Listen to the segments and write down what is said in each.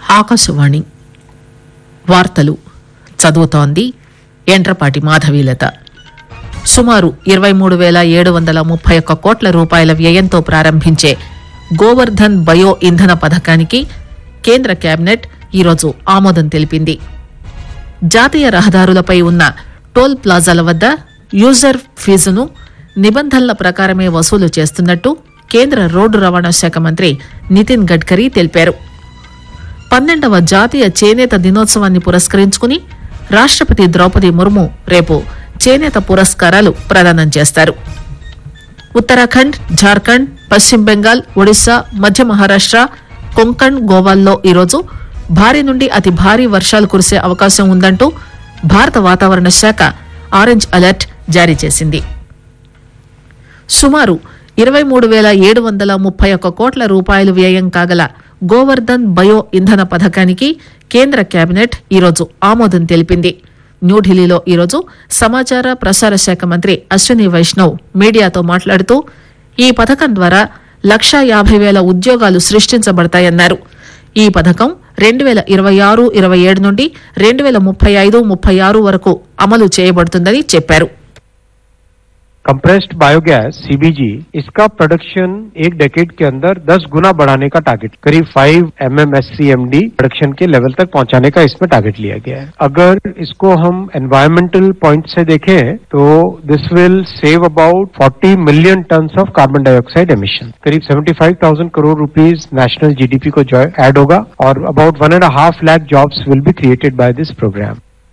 ఆకాశవాణి వార్తలు చదువుతోంది ఎండ్రపాటి మాధవీలత సుమారు ఇరవై మూడు వేల ఏడు వందల ముప్పై ఒక్క కోట్ల రూపాయల వ్యయంతో ప్రారంభించే గోవర్ధన్ బయో ఇంధన పథకానికి కేంద్ర కేబినెట్ ఈరోజు ఆమోదం తెలిపింది జాతీయ రహదారులపై ఉన్న టోల్ ప్లాజాల వద్ద యూజర్ ఫీజును నిబంధనల ప్రకారమే వసూలు చేస్తున్నట్టు కేంద్ర రోడ్డు రవాణా శాఖ మంత్రి నితిన్ గడ్కరీ తెలిపారు పన్నెండవ జాతీయ చేనేత దినోత్సవాన్ని పురస్కరించుకుని రాష్టపతి ద్రౌపది ముర్ము రేపు చేనేత పురస్కారాలు ప్రదానం చేస్తారు ఉత్తరాఖండ్ జార్ఖండ్ పశ్చిమ బెంగాల్ ఒడిశా మధ్య మహారాష్ట కొంకణ్ గోవాల్లో ఈరోజు భారీ నుండి అతి భారీ వర్షాలు కురిసే అవకాశం ఉందంటూ భారత వాతావరణ శాఖ ఆరెంజ్ అలర్ట్ జారీ చేసింది సుమారు ఇరవై మూడు వేల ఏడు వందల ముప్పై ఒక్క కోట్ల రూపాయలు వ్యయం కాగల గోవర్ధన్ బయో ఇంధన పథకానికి కేంద్ర కేబినెట్ ఈరోజు ఆమోదం తెలిపింది న్యూఢిల్లీలో ఈరోజు సమాచార ప్రసార శాఖ మంత్రి అశ్విని వైష్ణవ్ మీడియాతో మాట్లాడుతూ ఈ పథకం ద్వారా లక్షా యాభై వేల ఉద్యోగాలు సృష్టించబడతాయన్నారు ఈ పథకం రెండు వేల ఇరవై ఆరు ఇరవై ఏడు నుండి రెండు వేల ముప్పై ఐదు ముప్పై ఆరు వరకు అమలు చేయబడుతుందని చెప్పారు कंप्रेस्ड बायोगैस सीबीजी इसका प्रोडक्शन एक डेकेड के अंदर 10 गुना बढ़ाने का टारगेट करीब 5 एमएमएससीएमडी प्रोडक्शन के लेवल तक पहुंचाने का इसमें टारगेट लिया गया है अगर इसको हम एनवायरमेंटल पॉइंट से देखें तो this will save about 40 million ton of carbon dioxide emission करीब 75,000 करोड़ रुपीस नेशनल जीडीपी को ऐड होगा और about one and half lakh jobs will be created by this program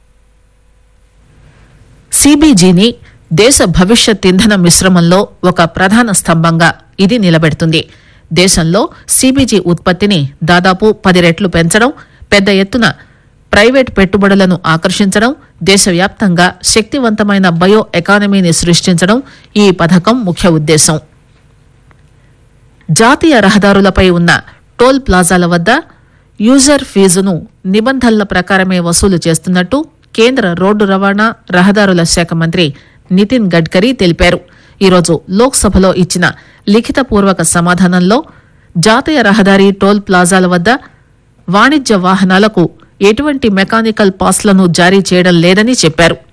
సిబిజీని దేశ భవిష్యత్ ఇంధన మిశ్రమంలో ఒక ప్రధాన స్తంభంగా ఇది నిలబెడుతుంది దేశంలో సిబిజీ ఉత్పత్తిని దాదాపు పది రెట్లు పెంచడం పెద్ద ఎత్తున ప్రైవేట్ పెట్టుబడులను ఆకర్షించడం దేశవ్యాప్తంగా శక్తివంతమైన బయో ఎకానమీని సృష్టించడం ఈ పథకం ముఖ్య ఉద్దేశం జాతీయ రహదారులపై ఉన్న టోల్ ప్లాజాల వద్ద యూజర్ ఫీజును నిబంధనల ప్రకారమే వసూలు చేస్తున్నట్టు కేంద్ర రోడ్డు రవాణా రహదారుల శాఖ మంత్రి నితిన్ గడ్కరీ తెలిపారు ఈరోజు లోక్సభలో ఇచ్చిన లిఖితపూర్వక సమాధానంలో జాతీయ రహదారి టోల్ ప్లాజాల వద్ద వాణిజ్య వాహనాలకు ఎటువంటి మెకానికల్ పాస్లను జారీ చేయడం లేదని చెప్పారు